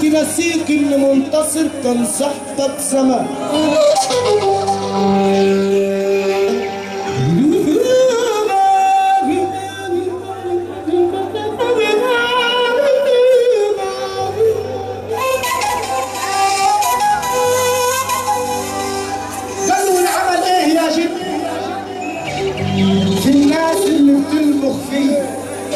ينسيك ان منتصر كان صاحبك زمان قالوا العمل ايه يا جد في الناس اللي بتنفخ فيه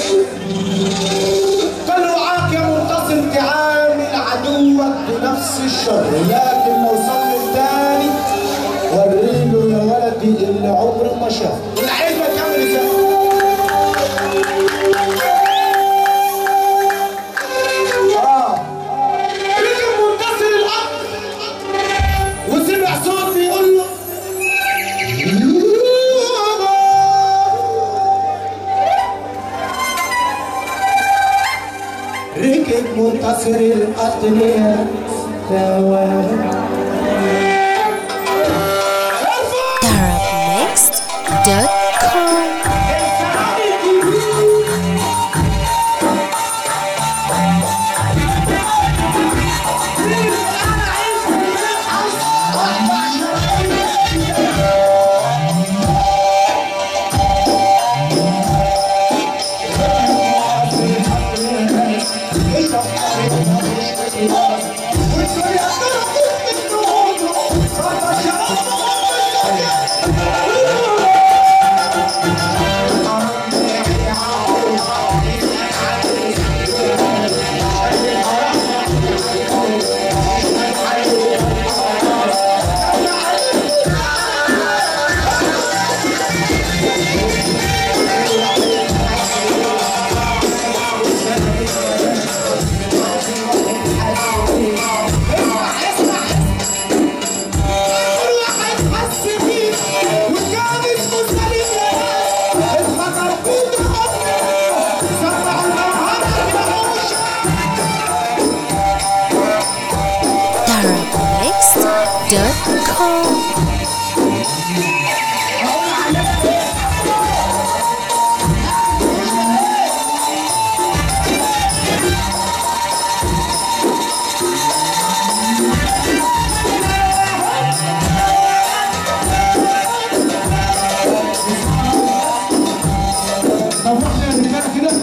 قالوا عاك يا منتصر تعامل عدوك بنفس الشر لكن لو صلي تاني وريله يا ولدي اللي عمره ما شاف العلم كمل ازاي آه. رجع منتصر الأرض وسمع صوت بيقول له ركب منتصر الأطنية Arabmixed.com Arabmixed.com طب احنا رجاله كده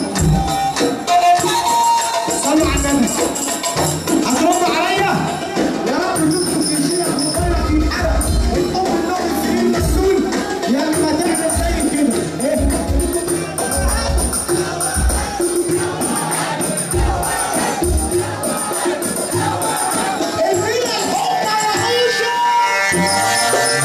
صلوا على النبي هتردوا عليا يا رب نفسك في شيء موبايلك ينحرق الام النوم السنين مسؤول يا اما تعمل زي كده ايه الفيلة الحب يا عيشة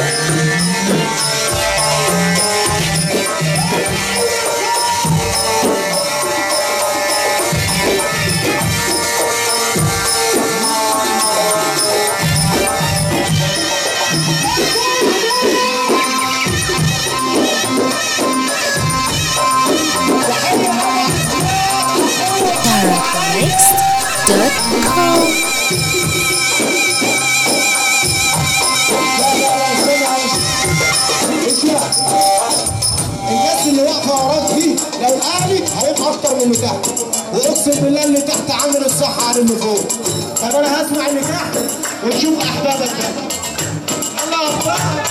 Arabmixed.com الناس اللي واقفه وراك دي لو قالت هيبقى اكتر من اللي تحت واقسم بالله اللي تحت عامل الصح عن اللي فوق طب انا هسمع اللي تحت ونشوف احبابك بقى الله اكبر